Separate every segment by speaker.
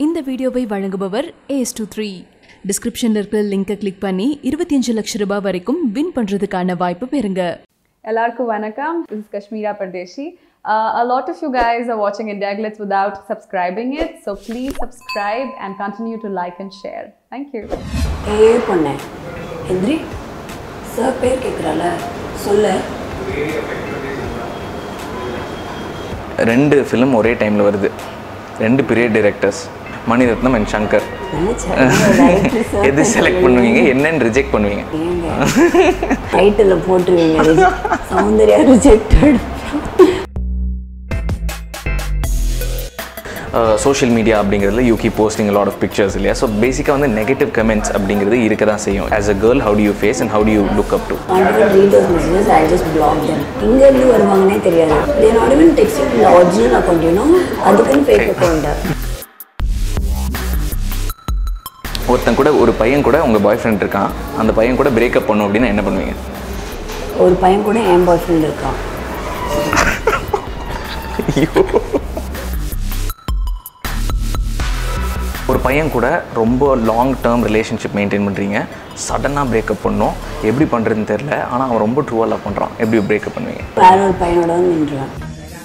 Speaker 1: இந்த வீடியோவை வழங்குபவர் ஏஸ் டூ த்ரீ டிஸ்கிரிப்ஷனில் இருக்கிற லிங்கை கிளிக் பண்ணி இருபத்தி அஞ்சு லட்சம் ரூபாய் வரைக்கும் வின் பண்ணுறதுக்கான வாய்ப்பு பெறுங்க
Speaker 2: Elarku Vanakam, this is Kashmira Pardeshi. Uh, a lot of you guys are watching India Glitz without subscribing it, so please subscribe and continue to like and share. Thank you.
Speaker 3: ஏ பொண்ணே எந்திரி sir பேர் கேட்குறால சொல்லு
Speaker 4: ரெண்டு film ஒரே டைமில் வருது ரெண்டு பெரிய டிரெக்டர்ஸ் மணிரத்னம் அண்ட் சங்கர்
Speaker 3: நினச்சேன்
Speaker 4: எது செலக்ட் பண்ணுவீங்க என்னன்னு ரிஜெக்ட் பண்ணுவீங்க
Speaker 3: டைட்டில் போட்டுருவீங்க சௌந்தர்யா ரிஜெக்டட்
Speaker 4: சோஷியல் மீடியா அப்படிங்கிறதுல you keep posting lot of pictures இல்லையா ஸோ பேசிக்காக வந்து நெகட்டிவ் கமெண்ட்ஸ் அப்படிங்கிறது இருக்க தான் செய்யும் as a girl how do you face and how do you look up to
Speaker 3: not even read those messages I just block them இங்கேருந்து வருவாங்கன்னே தெரியாது they are not even texting the original account you know அதுக்குன்னு fake account
Speaker 4: ஒருத்தன் கூட ஒரு பையன் கூட உங்கள் பாய் friend இருக்கான் அந்த பையன் கூட பிரேக்கப் பண்ணும் அப்படின்னா என்ன பண்ணுவீங்க
Speaker 3: ஒரு பையன் கூட என் பாய் ஃப்ரெண்ட் இருக்கான்
Speaker 4: ஒரு பையன் கூட ரொம்ப லாங் டேர்ம் ரிலேஷன்ஷிப் மெயின்டைன் பண்ணுறீங்க சடனாக பிரேக்கப் பண்ணோம் எப்படி பண்ணுறதுன்னு தெரில ஆனால் அவன் ரொம்ப ட்ரூவாக லவ் பண்ணுறான் எப்படி பிரேக்கப் பண்ணுவீங்க
Speaker 3: வேற ஒரு பையனோட வந்து நின்றுவேன்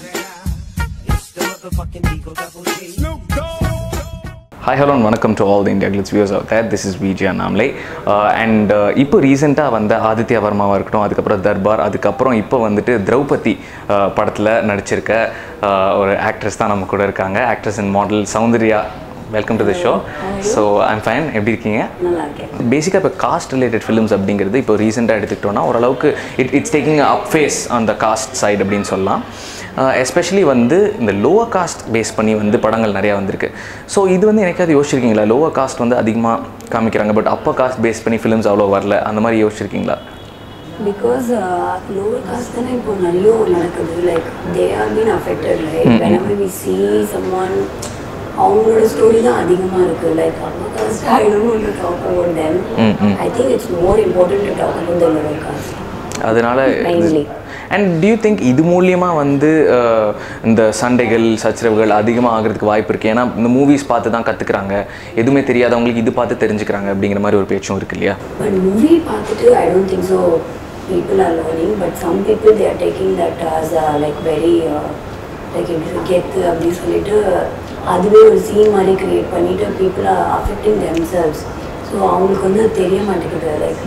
Speaker 4: ஹாய் ஹலோ வணக்கம் to all the India glitz views of there this is Vijaya நாம்லே அண்ட் இப்போ ரீசெண்டாக வந்த ஆதித்யா வர்மாவாக இருக்கட்டும் அதுக்கப்புறம் தர்பார் அதுக்கப்புறம் இப்போ வந்துட்டு திரௌபதி படத்தில் நடிச்சிருக்க uh, ஒரு ஆக்ட்ரஸ் தான் நம்ம கூட இருக்காங்க actress and model Soundarya welcome to the show so I'm fine எப்படி இருக்கீங்க
Speaker 3: நல்லா இருக்கேன்
Speaker 4: பேசிக்காக இப்போ காஸ்ட் ரிலேட்டட் ஃபிலிம்ஸ் அப்படிங்கிறது இப்போ ரீசெண்டாக எடுத்துக்கிட்டோம்னா ஓரளவுக்கு it it's taking up face on the caste side அப்படின்னு சொல்லலாம் எஸ்பெஷலி வந்து இந்த லோவர் காஸ்ட் பேஸ் பண்ணி வந்து படங்கள் நிறையா வந்திருக்கு ஸோ இது வந்து எனக்காவது யோசிச்சிருக்கீங்களா லோவர் காஸ்ட் வந்து அதிகமாக காமிக்கிறாங்க பட் அப்பர் காஸ்ட் பேஸ் பண்ணி ஃபிலிம்ஸ் அவ்வளோ வரல அந்த மாதிரி யோசிச்சிருக்கீங்களா
Speaker 3: பிகாஸ் லோவர் காஸ்ட் தானே இப்போ நிறைய நடக்குது like they are been affected like whenever we see someone அவங்களோட ஸ்டோரி தான் அதிகமாக இருக்குது like upper caste I don't want to talk about them I think it's more important to talk about the lower caste
Speaker 4: அதனால
Speaker 3: Mainly.
Speaker 4: And do you think இது மூலியமாக வந்து அஹ், இந்த சண்டைகள் சச்சரவுகள் அதிகமாக ஆகிறதுக்கு வாய்ப்பு இருக்குது ஏன்னா இந்த மூவிஸ் பார்த்து தான் கற்றுக்குறாங்க எதுவுமே தெரியாதவங்களுக்கு இது பார்த்து தெரிஞ்சுக்கிறாங்க அப்படிங்கிற மாதிரி ஒரு பேச்சும் இருக்கு இல்லையா
Speaker 3: பட் மூவி பார்த்துட்டு I don't think so people are learning but some people they are taking that as like very like எப்படி கெத்து அப்படின்னு சொல்லிட்டு அதுவே ஒரு சீன் மாதிரி கிரியேட் பண்ணிட்டு people are affecting themselves so அவங்களுக்கு வந்து அது தெரிய மாட்டேங்குது லைக்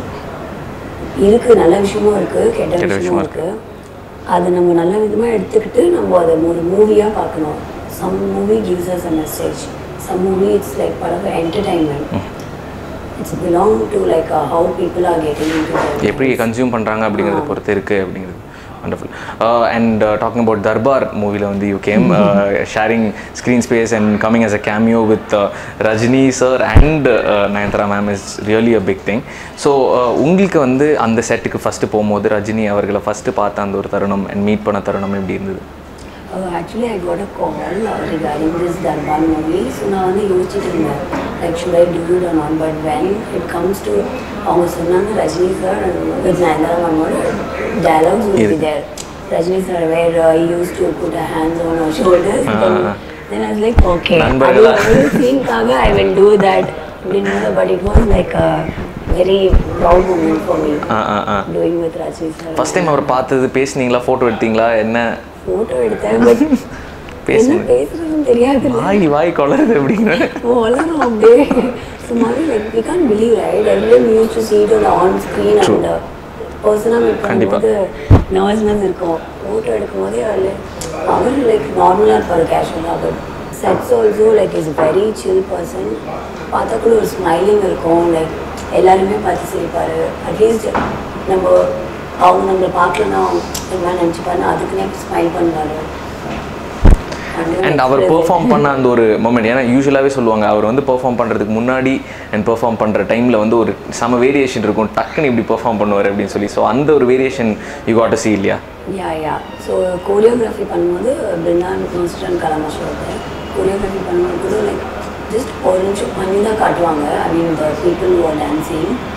Speaker 3: இருக்கு நல்ல விஷயமும் இருக்கு கெட்ட
Speaker 4: கெட்ட விஷயமும்
Speaker 3: விஷயமும் இருக்கு அதை நம்ம நல்ல விதமாக எடுத்துக்கிட்டு நம்ம அதை ஒரு மூவியாக பார்க்கணும் some movie gives us a message some movie it's like part of entertainment it's belong to like how people are getting into
Speaker 4: எப்படி கன்சியூம் பண்ணுறாங்க அப்படிங்கிறத பொறுத்து இருக்குது அப்படிங்கிறது wonderful and talking about Darbar மூவியில் வந்து you came sharing screen space and coming as a cameo with Rajini sir and Nayanthara ma'am is really a big thing so உங்களுக்கு வந்து அந்த செட்டுக்கு ஃபஸ்ட்டு போகும்போது ரஜினி அவர்களை ஃபஸ்ட்டு பார்த்த அந்த ஒரு தருணம் அண்ட் மீட் பண்ண தருணம் எப்படி இருந்தது
Speaker 3: actually I got a call regarding this Darbar movie so நான் வந்து யோசிச்சுட்டு இருந்தேன் like should I do it not but when it comes to அவங்க சொன்னாங்க ரஜினி சார் வித் நயன்தாரா மேமோட dialogues will be there Rajini sir where used to put a hands on our shoulders then I like okay அது
Speaker 4: நண்பர்களா?
Speaker 3: ஒரு சீனுக்காக I will do that அப்படின்னு but it was like a very proud moment for me
Speaker 4: ah ah ah
Speaker 3: doing with Rajini sir
Speaker 4: first time அவர் பார்த்தது பேசுனீங்களா photo எடுத்தீங்களா என்ன
Speaker 3: ஃபோட்டோ எடுத்தேன் பட் என்ன
Speaker 4: பேசுங்க
Speaker 3: பேசுறதுன்னு தெரியாது
Speaker 4: வாய் வாய் கொளருது அப்படிங்கிற
Speaker 3: வளரும் அப்படியே சும்மாவே like we can believe right every time used to see it on on screen and பர்சனாக மீட்
Speaker 4: கண்டிப்பா.
Speaker 3: பண்ணும்போது நர்வஸ்னஸ் இருக்கும் ஃபோட்டோ எடுக்கும் போதே அவர் அவர் லைக் நார்மலாக இருப்பார் கேஷுவலாக but sets also like is very chill person பார்த்தா கூட ஒரு ஸ்மைலிங் இருக்கும் லைக் எல்லாருமே பார்த்து சிரிப்பார் அட்லீஸ்ட் நம்ம அவங்க நம்மளை பார்க்கலன்னா இந்த மாதிரி நினச்சிப்பாருன்னா அதுக்குன்னே ஸ்மைல் பண்ணுவார்
Speaker 4: அண்ட் அவர் பெர்ஃபார்ம் பண்ண அந்த ஒரு மொமெண்ட் ஏன்னா யூஸ்வலாகவே சொல்லுவாங்க அவர் வந்து பெர்ஃபார்ம் பண்ணுறதுக்கு முன்னாடி அண்ட் பெர்ஃபார்ம் பண்ணுற டைமில் வந்து ஒரு சம வேரியேஷன் இருக்கும் டக்குன்னு இப்படி பெர்ஃபார்ம் பண்ணுவார் அப்படின்னு சொல்லி ஸோ அந்த ஒரு வேரியேஷன் யூ காட் சி இல்லையா
Speaker 3: யா யா ஸோ கோரியோகிராஃபி பண்ணும்போது பிருந்தான் கான்ஸ்டன் கலாமஸ்வரத்தை கோரியோகிராஃபி பண்ணும்போது கூட லைக் ஜஸ்ட் ஒரு நிமிஷம் பண்ணி தான் காட்டுவாங்க ஐ மீன் த பீப்புள் ஓ டான்சிங்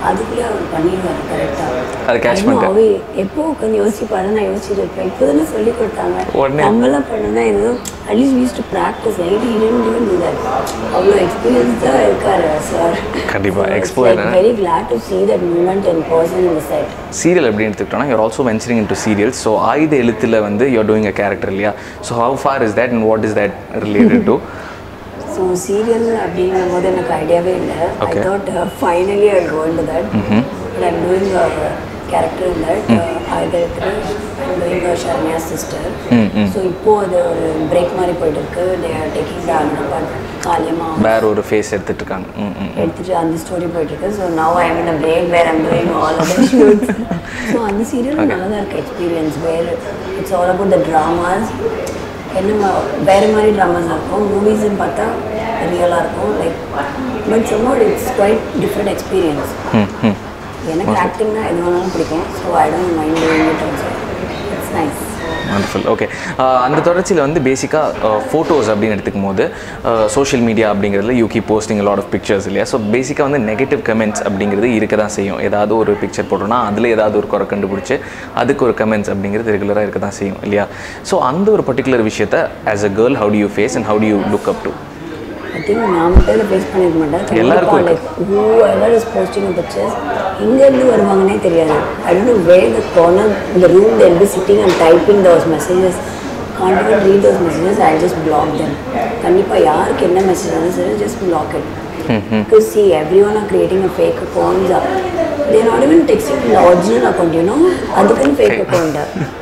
Speaker 3: அதுக்குள்ளே அவர் பண்ணிடுவார் கரெக்டாக
Speaker 4: அதை catch பண்ணிட்டாரு.
Speaker 3: அவை எப்போ உட்காந்து யோசிப்பாரு நான் யோசிச்சுட்டு இருப்பேன் இப்போ தானே சொல்லி கொடுத்தாங்க
Speaker 4: உடனே.
Speaker 3: நம்மளாம் பண்ணனா எதுவும் at least used to practise it didn't do that அவ்வளோ எக்ஸ்பீரியன்ஸாக இருக்காரு சார்
Speaker 4: கண்டிப்பா, expo-
Speaker 3: very glad to see that movement in person in the set
Speaker 4: serial எப்படி எடுத்துக்கிட்டோம்னா you're also venturing into serials so Aayutha எழுத்தில் வந்து யூர் டூயிங் அ கேரக்டர் இல்லையா so how far is that and what is that related to
Speaker 3: so serial அப்படிங்கும் போது எனக்கு ஐடியாவே இல்லை I
Speaker 4: Okay.
Speaker 3: Thought finally I go in that but I'm doing character in that ஆயுதத்தில் I'm doing Sharmiya sister so இப்போ அது ஒரு break மாதிரி போயிட்டு இருக்கு தே ஆர் டேக்கிங் த அனுபவம் காலியமா
Speaker 4: வேற ஒரு ஃபேஸ் எடுத்துட்டு இருக்காங்க ம் ம்
Speaker 3: எடுத்துட்டு அந்த ஸ்டோரி போயிட்டு இருக்கு so now I mean break where I'm doing all other shoots so அந்த சீரியல் நல்லா தான் இருக்கு experience where it's all about the dramas என்ன மா- வேறு மாதிரி ட்ராமாஸ் இருக்கும் மூவிஸ்ன்னு பார்த்தா ரியலாக இருக்கும் லைக் பட் சும்மா இட்ஸ் குவைட் டிஃப்ரெண்ட் எக்ஸ்பீரியன்ஸ்
Speaker 4: ம் ம்
Speaker 3: எனக்கு ஆக்டிங்னா எது வேணாலும் பிடிக்கும் so I don't mind doing it also it's nice
Speaker 4: wonderful okay அந்த தொடர்ச்சியில் வந்து பேசிக்காக ஃபோட்டோஸ் அப்படின்னு எடுத்துக்கும் போது சோஷியல் மீடியா அப்படிங்கிறதுல you keep posting lot of pictures இல்லையா ஸோ பேசிக்காக வந்து நெகட்டிவ் கமெண்ட்ஸ் அப்படிங்கிறது இருக்க தான் செய்யும் ஏதாவது ஒரு பிக்சர் போட்டோம்னா அதில் ஏதாவது ஒரு குறை கண்டுபிடிச்சி அதுக்கு ஒரு கமெண்ட்ஸ் அப்படிங்கிறது ரெகுலராக இருக்க தான் செய்யும் இல்லையா ஸோ அந்த ஒரு பர்டிகுலர் விஷயத்தை as a girl how do you face and how do you look up to
Speaker 3: I think நான் மட்டும் இதை ஃபேஸ் பண்ணிக்க மாட்டேன்
Speaker 4: எல்லாருக்கும்
Speaker 3: like whoever is posting pictures எங்கேருந்து வருவாங்கன்னே தெரியாது I don't way the corner இந்த room they'll be sitting and typing those messages confident read those messages I just block them கண்டிப்பாக யாருக்கு என்ன மெசேஜ் வந்தாலும் சரி just block it because see every one or creating a fake accounts they're not even texting the original account you know அதுக்குன்னு fake account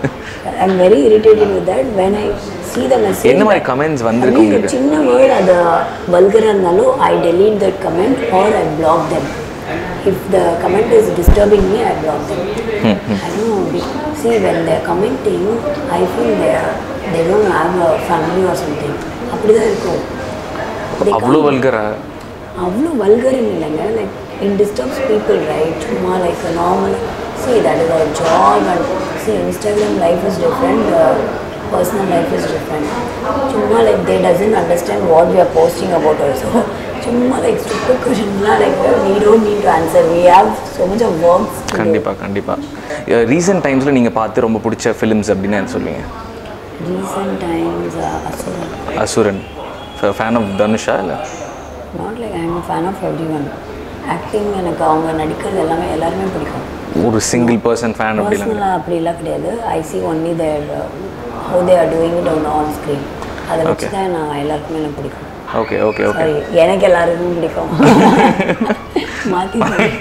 Speaker 3: I am very irritated with that when I see the message
Speaker 4: என்ன மாதிரி comments வந்திருக்கு
Speaker 3: I mean,
Speaker 4: உங்களுக்கு?
Speaker 3: சின்ன word அது வல்கராக இருந்தாலும் ஐ delete that comment or I block them if the comment is disturbing me I block them I don't know be- see when they're commenting I feel they are they don't have a family or something அப்படிதான் இருக்கும் They
Speaker 4: அவ்வளோ
Speaker 3: can't-
Speaker 4: வல்கரா
Speaker 3: அவ்வளோ வல்கரம் இல்லைங்க like it disturbs people right சும்மா like normal see that is our job and see Instagram life is different personal life is different சும்மா like they doesn't understand what we are posting about also சும்மா like stupid கொஷின்லாம் like we don't need to answer we have so much of works to do.
Speaker 4: கண்டிப்பாக கண்டிப்பாக recent டைம்ஸில் நீங்கள் பார்த்து ரொம்ப பிடிச்ச ஃபிலிம்ஸ் அப்படின்னு என்ன சொல்லுவீங்க
Speaker 3: recent times uh, Asura
Speaker 4: Asuran fan of தனுஷா இல்லை
Speaker 3: not like I am fan of everyone acting எனக்கு அவங்க நடிக்கிறது எல்லாமே எல்லாருமே பிடிக்கும்
Speaker 4: ஒரு சிங்கிள் பர்சன் ஃபேன் அப்படிலாம்
Speaker 3: பர்சனலாக அப்படிலாம் கிடையாது ஐ C only there how they are doing it on on screen அதை வச்சு
Speaker 4: Okay.
Speaker 3: தான் நான் எல்லாருக்குமே எனக்கு பிடிக்கும்
Speaker 4: ஓகே ஓகே ஓகே
Speaker 3: சாரி எனக்கு எல்லாருக்கும் பிடிக்கும் மாற்றி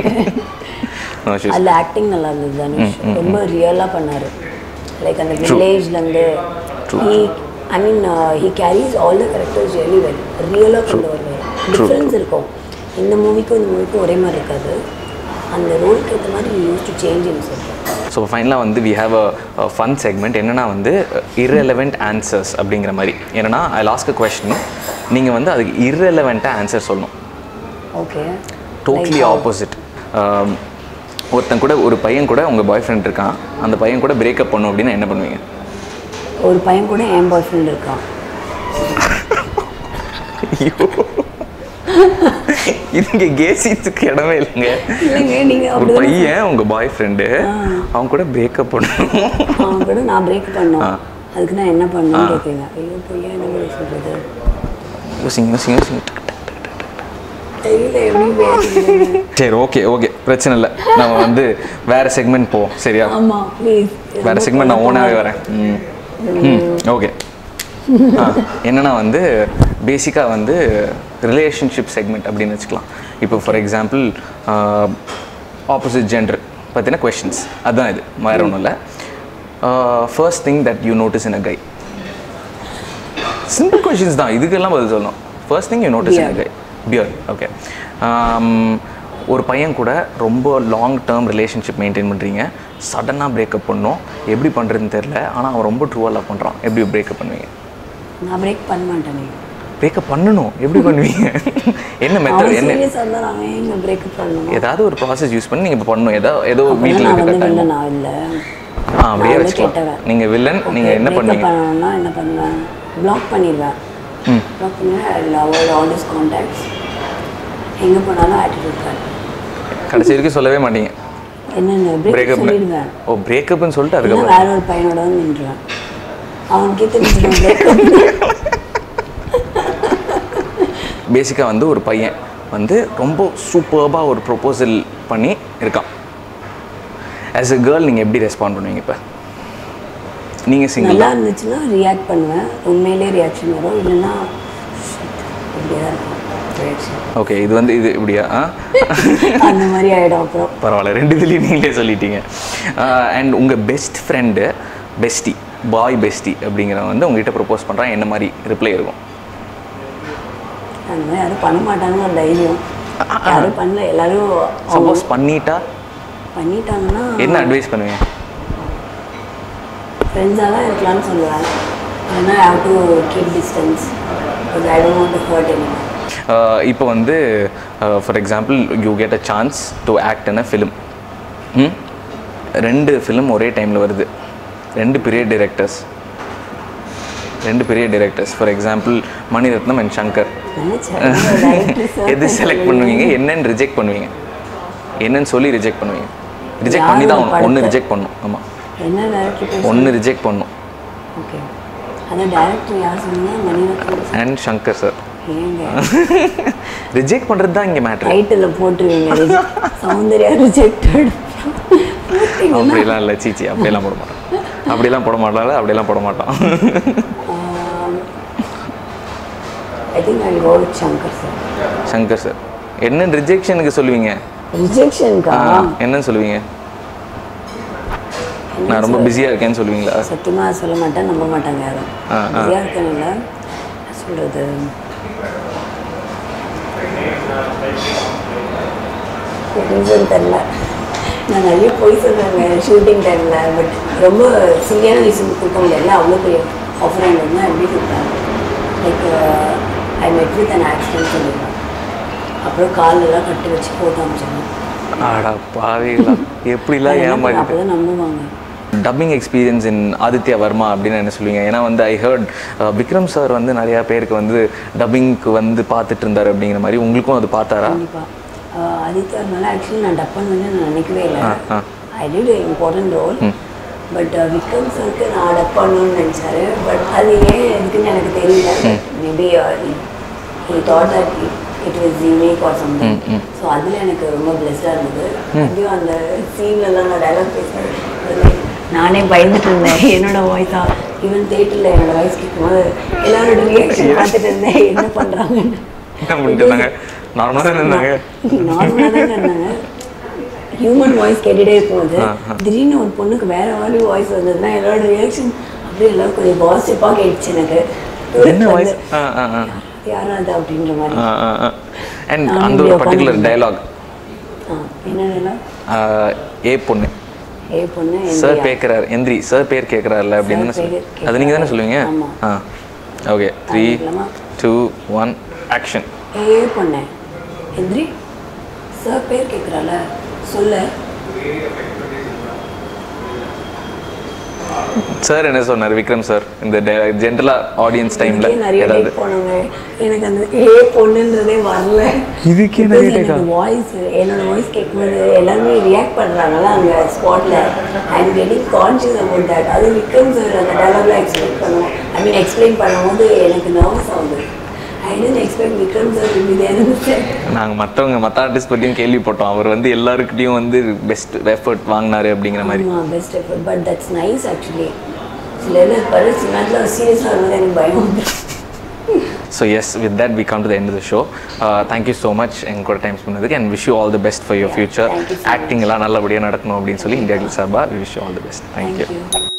Speaker 3: அதில் ஆக்டிங் நல்லா இருந்தது தனுஷ் ரொம்ப ரியலாக பண்ணார் லைக் அந்த வில்லேஜ்லேருந்து he I mean he carries all the characters really well ரியலாக கொண்டு வருவார் டிஃப்ரென்ஸ் இருக்கும் இந்த மூவிக்கும் இந்த மூவிக்கும் ஒரே மாதிரி இருக்காது அந்த ரோலுக்கு ஏற்ற மாதிரி use to change in sir
Speaker 4: so ஃபைனலாக வந்து we have a fun segment என்னன்னா வந்து irrelevant ஆன்சர்ஸ் அப்படிங்கிற மாதிரி என்னன்னா ஐ லாஸ்க் அ கொஷின் நீங்கள் வந்து அதுக்கு irrelevant-ஆ ஆன்சர் சொல்லணும்
Speaker 3: ஓகே
Speaker 4: டோட்லி ஆப்போசிட் ஒருத்தன் கூட ஒரு பையன் கூட உங்கள் பாய் ஃப்ரெண்ட் இருக்கான் அந்த பையன் கூட பிரேக்கப் பண்ணும் அப்படின்னா என்ன பண்ணுவீங்க
Speaker 3: ஒரு பையன் கூட என் பாய் ஃப்ரெண்ட் இருக்கான்
Speaker 4: ஐயோ இது இங்கே கேசித்துக்கு இடமே இல்லைங்க
Speaker 3: இல்லைங்க நீங்கள்
Speaker 4: ஒரு
Speaker 3: அப்படி
Speaker 4: பையன் உங்கள் பாய் ஃப்ரெண்டு அவன் கூட பிரேக்கப் பண்ணணும்
Speaker 3: அவன் கூட நான் பிரேக் பண்ணோம்
Speaker 4: ஆ.
Speaker 3: அதுக்கு நான் என்ன பண்ணணும்னு கேட்குறீங்க ஐயோ பொய்யா என்ன மாதிரி சொல்கிறது
Speaker 4: யோசிங்க யோசிங்க யோசிங்க
Speaker 3: தெரியல எப்படி பேசுறது
Speaker 4: சரி ஓகே ஓகே பிரச்சனை இல்லை நம்ம வந்து வேற செக்மெண்ட் போவோம் சரியா
Speaker 3: ஆமாம் ப்ளீஸ்
Speaker 4: வேற செக்மெண்ட் நான் ஓனாகவே வரேன் ம் ம் ஓகே ஆ என்னன்னா வந்து பேசிக்காக வந்து ரிலேஷன்ஷிப் செக்மெண்ட் அப்படின்னு வச்சுக்கலாம் இப்போ ஃபார் எக்ஸாம்பிள் ஆப்போசிட் ஜெண்டர் பார்த்தீங்கன்னா கொஷின்ஸ் அதுதான் இது வேற ஒன்றும் இல்லை first thing that you notice in a guy simple questions தான் இதுக்கெல்லாம் பதில் சொல்லணும் first thing you notice in a guy peer okay ஒரு பையன் கூட ரொம்ப லாங் டேர்ம் ரிலேஷன்ஷிப் மெயின்டைன் பண்ணுறீங்க சடனாக பிரேக்கப் பண்ணோம் எப்படி பண்ணுறதுன்னு தெரில ஆனால் அவன் ரொம்ப ட்ரூவாக லவ் பண்ணுறான் எப்படி பிரேக்கப் பண்ணுவீங்க
Speaker 3: நான் பிரேக் பண்ண மாட்டேனே
Speaker 4: பிரேக்கப் பண்ணணும் எப்படி பண்ணுவீங்க என்ன மெத்தட்
Speaker 3: அவன்
Speaker 4: என்ன
Speaker 3: சீரியஸாக இருந்தால் நான் எங்க பிரேக் பண்ணணும்
Speaker 4: ஏதாவது ஒரு ப்ராசஸ் யூஸ் பண்ணி நீங்கள் இப்போ பண்ணணும் ஏதோ ஏதோ
Speaker 3: அப்பனா
Speaker 4: வீட்டில்
Speaker 3: நான்
Speaker 4: இருக்க
Speaker 3: வந்து
Speaker 4: கட்டாயம்
Speaker 3: வில்லன் நான் இல்லை
Speaker 4: ஆ அப்படியே
Speaker 3: நான் வந்து
Speaker 4: வச்சுக்கலாம்
Speaker 3: கெட்டவன்.
Speaker 4: நீங்கள் வில்லன் நீங்கள் என்ன பண்ணுவீங்க
Speaker 3: பண்ணணும்னா என்ன பண்ணுவேன் பிளாக் பண்ணிடுவேன்
Speaker 4: ம்
Speaker 3: பிளாக் பண்ணுவேன் I avoid all this contacts எங்கே போனாலும் ஆட்டிடியூட் கார்டு
Speaker 4: கடைசி வரைக்கும் சொல்லவே மாட்டீங்க
Speaker 3: என்னென்ன பிரேக்
Speaker 4: பிரேக்கப்
Speaker 3: சொல்லிடுவேன்
Speaker 4: ஓ பிரேக்கப்னு சொல்லிட்டு
Speaker 3: இல்லைன்னா
Speaker 4: அதுக்கப்புறம்
Speaker 3: வேற ஒரு பையனோட வந்து நின்றுவேன் அவனுக்கே தெரிஞ்சிடும் பிரேக்கப்
Speaker 4: பேசிக்காக வந்து ஒரு பையன் வந்து ரொம்ப சூப்பர்பாக ஒரு ப்ரொபோசல் பண்ணி இருக்கான் ஆஸ் எ கேர்ள் நீங்கள் எப்படி ரெஸ்பாண்ட் பண்ணுவீங்க இப்போ நீங்கள் சிங்கிள்
Speaker 3: நல்லா இருந்துச்சுன்னா ரியாக்ட் பண்ணுவேன் உண்மையிலே ரியாக்ஷன் வரும் இல்லைன்னா இப்படியே தான் இருக்கும் ரியாக்ஷன்
Speaker 4: ஓகே இது வந்து இது இப்படியா ஆ
Speaker 3: அந்த மாதிரி ஆகிடும் அப்புறம்
Speaker 4: பரவாயில்ல ரெண்டு இதுலேயும் நீங்களே சொல்லிட்டீங்க அண்ட் உங்கள் best friend bestie boy bestie அப்படிங்கிறவன் வந்து உங்ககிட்ட ப்ரப்போஸ் பண்ணுறான் என்ன மாதிரி ரிப்ளை இருக்கும்
Speaker 3: அந்த மாதிரி யாரும் பண்ண மாட்டாங்கன்னு ஒரு தைரியம் யாரும் பண்ணல எல்லாரும்
Speaker 4: சப்போஸ் பண்ணிட்டா
Speaker 3: பண்ணிட்டாங்கன்னா
Speaker 4: என்ன அட்வைஸ் பண்ணுவீங்க
Speaker 3: ஃப்ரெண்ட்ஸாக தான் இருக்கலாம்னு சொல்லுவேன் இல்லைன்னா have to keep distance I don't want to hurt any
Speaker 4: இப்போ வந்து for example you get a chance to act in a film ரெண்டு ஃபிலிம் ஒரே டைமில் வருது ரெண்டு பெரிய டிரெக்டர்ஸ் ரெண்டு பெரிய directors for example Mani Ratnam and Shankar
Speaker 3: நினச்சேன்
Speaker 4: எது செலக்ட் பண்ணுவீங்க என்னன்னு ரிஜெக்ட் பண்ணுவீங்க என்னன்னு சொல்லி ரிஜெக்ட் பண்ணுவீங்க ரிஜெக்ட் பண்ணி தான்
Speaker 3: யாரோட
Speaker 4: ஒன்று
Speaker 3: படத்தை?
Speaker 4: ரிஜெக்ட் பண்ணும் ஆமாம்
Speaker 3: என்ன டேரக்டர்
Speaker 4: ஒன்று ரிஜெக்ட் பண்ணும்
Speaker 3: ஓகே அதான் டேரக்டர் யார் சொன்னீங்க மணிரத்னம்
Speaker 4: அண்ட் சங்கர் சார்
Speaker 3: ஏங்க
Speaker 4: ரிஜெக்ட் பண்ணுறது தான் இங்கே மேட்ரு
Speaker 3: டைட்டில் போட்டுருவீங்க சௌந்தர்யா ரிஜெக்டட்
Speaker 4: அப்படிலாம் இல்லை சீச்சி அப்படியெல்லாம் போட மாட்டோம் அப்படிலாம் போட மாட்டாங்க அப்படியெல்லாம் போட மாட்டோம்
Speaker 3: I think I go with Shankar sir
Speaker 4: Shankar sir என்ன ரிஜெக்ஷனுக்கு சொல்லுவீங்க
Speaker 3: ரிஜெக்ஷனுக்கா
Speaker 4: ஆ, என்னன்னு சொல்லுவீங்க நான் ரொம்ப பிஸியாக இருக்கேன்னு சொல்லுவீங்களா
Speaker 3: சத்தியமா சொல்ல மாட்டேன் நம்ப மாட்டாங்க யாரும்
Speaker 4: ஆ, ஆ.
Speaker 3: பிஸியாக இருக்கேன்ல சொல்கிறது ரீசன் தெரில நான் நிறைய போய் சொல்கிறேங்க ஷூட்டிங் டைமில் பட் ரொம்ப சில்லியான ரீசன் கொடுக்க முடியல அவ்வளோ பெரிய ஆஃபர் இருந்தால் எப்படி கொடுத்தாங்க லைக் ஐ மெட் வித் அன் ஆக்சிடென்ட் சொல்லிடுவேன் அப்புறம் காலெல்லாம் கட்டி வச்சு போட்டு அமைச்சிருந்தேன்
Speaker 4: ஆடா பாவிகளா எப்படிலாம்
Speaker 3: அப்போ
Speaker 4: ஏமாறிட்டு
Speaker 3: தான் நம்புவாங்க
Speaker 4: dubbing experience in Aditya Varma அப்படின்னு என்ன சொல்லுவீங்க ஏன்னா வந்து ஐ ஹர்ட் விக்ரம் சார் வந்து நிறையா பேருக்கு வந்து டப்பிங்க்கு வந்து பார்த்துட்டு இருந்தார் அப்படிங்கிற மாதிரி உங்களுக்கும் அது பார்த்தாரா
Speaker 3: கண்டிப்பாக ஆதித்யா மேலே ஆக்சுவலி நான் டப் பண்ணுவேன்னு நான் நினைக்கவே இல்லை
Speaker 4: ah, ah.
Speaker 3: I did important role but Vikram சருக்கு நான் டப் பண்ணணும்னு நினச்சாரு பட் அது ஏன் எதுக்குன்னு எனக்கு தெரியல maybe he thought that it was unique or something so அதில் எனக்கு ரொம்ப பிளெஸ்டாக இருந்தது அப்படியும் அந்த சீன்லலாம் நான் டைலாக் பேசுகிறேன் நானே பயந்துட்டு இருந்தேன் என்னோட வாய்ஸா ஈவன் தேட்டரில் என்னோட வாய்ஸ் கேட்கும்போது எல்லாரோட ரியாக்ஷன் பார்த்துட்டு இருந்தேன் என்ன பண்ணுறாங்கன்னு
Speaker 4: என்ன பண்ணிட்டு இருந்தாங்க நார்மலாக தான் இருந்தாங்க
Speaker 3: நார்மலாக தான் இருந்தாங்க ஹியூமன் வாய்ஸ் கேட்டுட்டே இருக்கும்போது திடீர்னு ஒரு பொண்ணுக்கு வேற மாதிரி வாய்ஸ் வந்ததுன்னா என்னோட ரியாக்ஷன் அப்படியே எல்லாரும் கொஞ்சம் பாசிட்டிவாக கேட்டுச்சு எனக்கு
Speaker 4: என்ன வாய்ஸ் ஆ ஆ ஆ
Speaker 3: யாரும் அது அப்படின்ற மாதிரி
Speaker 4: அண்ட்
Speaker 3: நானும்
Speaker 4: அந்த ஒரு
Speaker 3: இப்படி
Speaker 4: பர்டிகுலர்
Speaker 3: உட்கார்ந்து
Speaker 4: டயலாக்
Speaker 3: ஆ என்னென்னலாம்
Speaker 4: ஏ பொண்ணு
Speaker 3: ஏ பொண்ணு
Speaker 4: சார்
Speaker 3: எந்திரியா.
Speaker 4: கேட்குறாரு எந்திரி சார் பேர் கேட்குறாருல அப்படின்னு தானே
Speaker 3: Sir
Speaker 4: சொல்லு
Speaker 3: பேர்
Speaker 4: அது நீங்கள் தானே
Speaker 3: கேக்குறாரு.
Speaker 4: சொல்லுவீங்க
Speaker 3: ஆமா.
Speaker 4: ஆ ஓகே த்ரீ
Speaker 3: ஆரம்பிக்கலாமா?
Speaker 4: டூ ஒன் ஆக்ஷன்
Speaker 3: ஏ பொண்ணு எந்திரி சார் பேர் கேட்குறால சொல்லு
Speaker 4: சார் என்ன சொன்னார் விக்ரம் சார் இந்த ஜென்ரலாக ஆடியன்ஸ் டைமில்
Speaker 3: இதுக்கே நிறைய
Speaker 4: ஏதாவது
Speaker 3: டேக் போனாங்க எனக்கு அந்த ஏ பொண்ணுன்றதே வரல
Speaker 4: இதுக்கே
Speaker 3: Because
Speaker 4: நிறைய
Speaker 3: எனக்கு வாய்ஸ் என்னோட வாய்ஸ் கேட்கும்போது எல்லாருமே ரியாக்ட் பண்ணுறாங்கல்ல அங்கே ஸ்பாட்டில் I am getting conscious about that அது விக்ரம் சார் அந்த டயலாக்ல எக்ஸ்பிளைன் பண்ணுவோம் ஐ மீன் எக்ஸ்பிளைன் பண்ணும்போது எனக்கு நர்வஸ் ஆகுது I didn't expect Vikram sir இப்படி தேர்
Speaker 4: நாங்கள் மற்றவங்க மற்ற ஆர்டிஸ்ட் பற்றியும் கேள்விப்பட்டோம் அவர் வந்து எல்லாருக்கிட்டையும் வந்து பெஸ்ட் எஃபர்ட் வாங்கினாரு அப்படிங்கிற மாதிரி
Speaker 3: ஆமாம் best effort but that's nice actually சில இதில் பரு சில நேரத்தில் சீரியஸாக வரும்போது எனக்கு பயம் வந்துடும்
Speaker 4: so yes with that we come to the end the show thank you so much எங்க கூட டைம் பண்ணதுக்கு and wish you all the best for your future
Speaker 3: thank you so
Speaker 4: acting எல்லாம் நல்லபடியாக நடக்கணும் அப்படின்னு சொல்லி இந்தியா சார்பாக wish you all the best thank you
Speaker 3: thank you